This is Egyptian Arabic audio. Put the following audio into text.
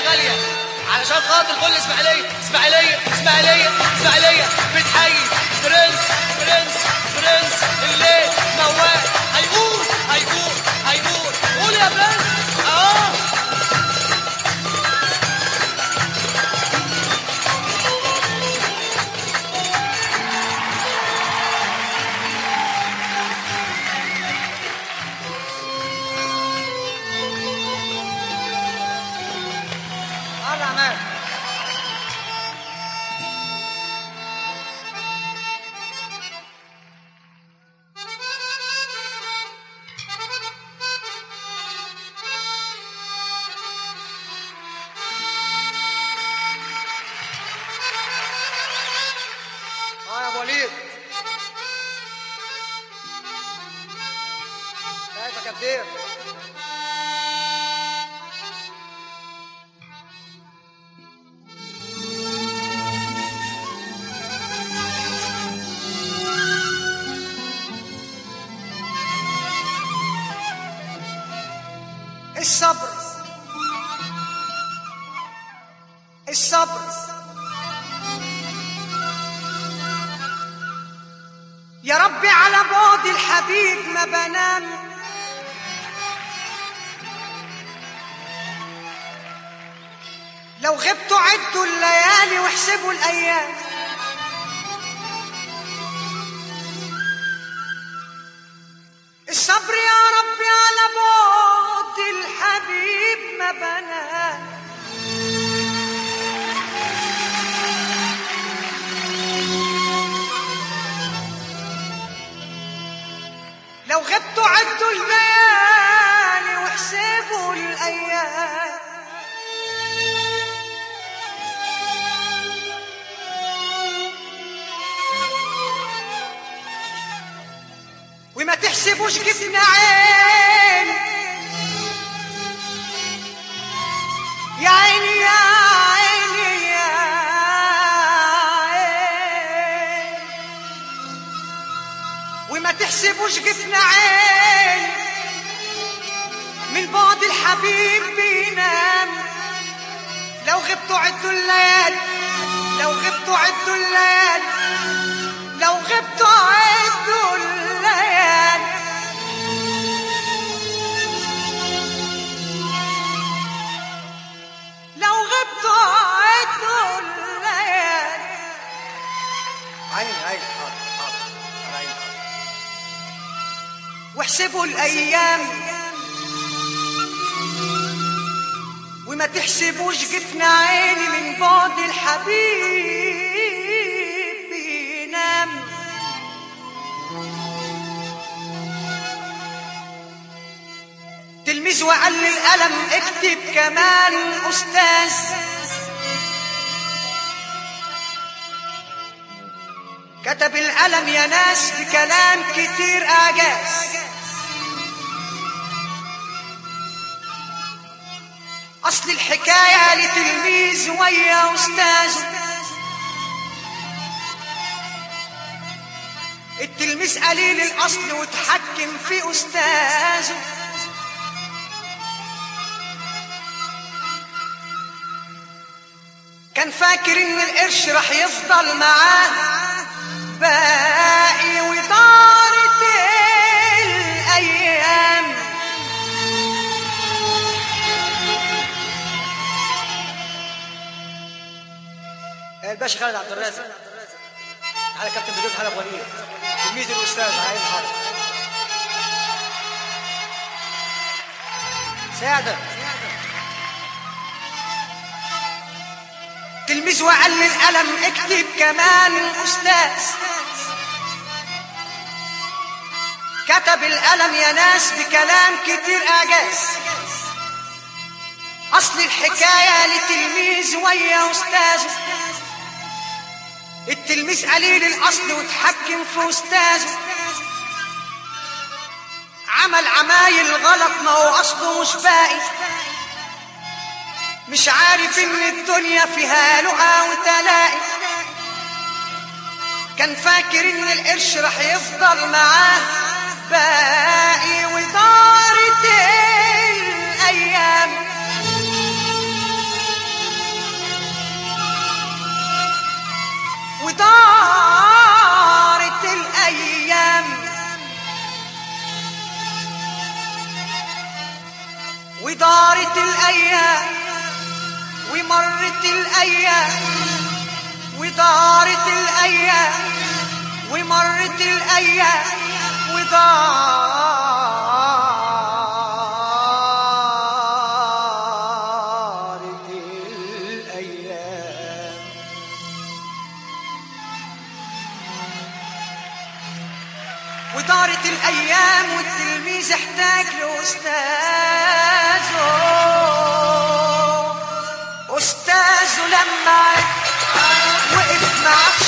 غالية علشان خاطر كل اسماعيلية اسماعيلية اسماعيلية اسماعيلية بتحيي برنس برنس برنس الليل موال هيقول هيقول هيقول قول يا برنس اه الله عمال اه يا ابو وليد كيفك يا بدير الصبر الصبر يا ربي على بعد الحبيب ما بنام لو غبتوا عدوا الليالي واحسبوا الايام الصبر يا ربي على بعد الحبيب ما بنام لو غبتوا عدوا الليالي واحسبوا الايام وما تحسبوش جبنا عين يا عيني يا عيني يا عيني وما تحسبوش جفنا عين من بعد الحبيب بينام لو غبتوا عدوا الليالي لو غبتوا عدوا الليالي لو غبتوا عدوا الليالي لو غبتوا عدوا الليالي عين عين حاضر حاضر على عين حاضر واحسبوا الايام وما تحسبوش جفنا عيني من بعد الحبيب بينام تلميذ وقال القلم اكتب كمان استاذ كتب القلم يا ناس بكلام كتير اعجاز اصل الحكايه لتلميذ ويا استاذ التلميذ قليل الاصل وتحكم في استاذه كان فاكر ان القرش راح يفضل معاه باقي ودارت الايام الباشا خالد عبد الرازق تعالى كابتن بدون حلب وليد تلميذ الاستاذ على عين حاضر ساعدة تلميذ وقال القلم اكتب كمان الاستاذ كتب القلم يا ناس بكلام كتير اعجاز اصل الحكايه لتلميذ ويا استاذه التلميذ قليل الاصل وتحكم في استاذه عمل عمايل غلط ما هو اصله مش باقي مش عارف ان الدنيا فيها لقا وتلاقي كان فاكر ان القرش راح يفضل معاه باقي ودارت الايام ودارت الأيام ومرت الأيام ودارت الأيام ومرت الأيام ودارت الأيام ودارت الأيام والتلميذ احتاج لأستاذه أستاذه لما وقف معاه في